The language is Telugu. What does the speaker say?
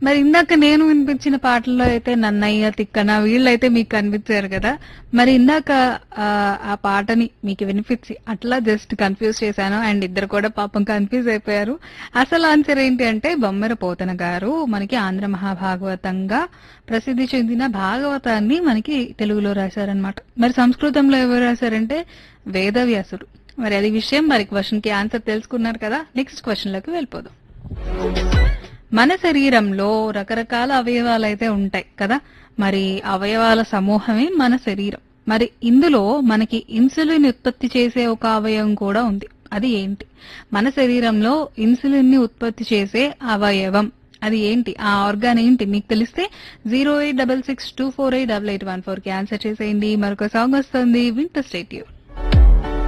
మరి ఇందాక నేను వినిపించిన పాటల్లో అయితే నన్నయ్య తిక్కన వీళ్ళైతే మీకు కనిపించారు కదా మరి ఇందాక ఆ, ఆ పాటని మీకు వినిపించి అట్లా జస్ట్ కన్ఫ్యూజ్ చేశాను అండ్ ఇద్దరు కూడా పాపం కన్ఫ్యూజ్ అయిపోయారు అసలు ఆన్సర్ ఏంటి అంటే బొమ్మెర పోతన గారు మనకి ఆంధ్ర మహాభాగవతంగా ప్రసిద్ధి చెందిన భాగవతాన్ని మనకి తెలుగులో రాశారనమాట మరి సంస్కృతంలో ఎవరు రాశారంటే వేదవ్యాసుడు మరి అది విషయం మరి క్వశ్చన్ కి ఆన్సర్ తెలుసుకున్నారు కదా నెక్స్ట్ క్వశ్చన్ లోకి వెళ్ళిపోదాం మన శరీరంలో రకరకాల అవయవాలు అయితే ఉంటాయి కదా మరి అవయవాల సమూహమే మన శరీరం మరి ఇందులో మనకి ఇన్సులిన్ ఉత్పత్తి చేసే ఒక అవయవం కూడా ఉంది అది ఏంటి మన శరీరంలో ఇన్సులిన్ ని ఉత్పత్తి చేసే అవయవం అది ఏంటి ఆ ఆర్గాన్ ఏంటి మీకు తెలిస్తే zero eight double six two four eight double eight one four కి ఆన్సర్ చేసేయండి మరొక సాంగ్ వస్తుంది వింటర్ స్టేట్యూన్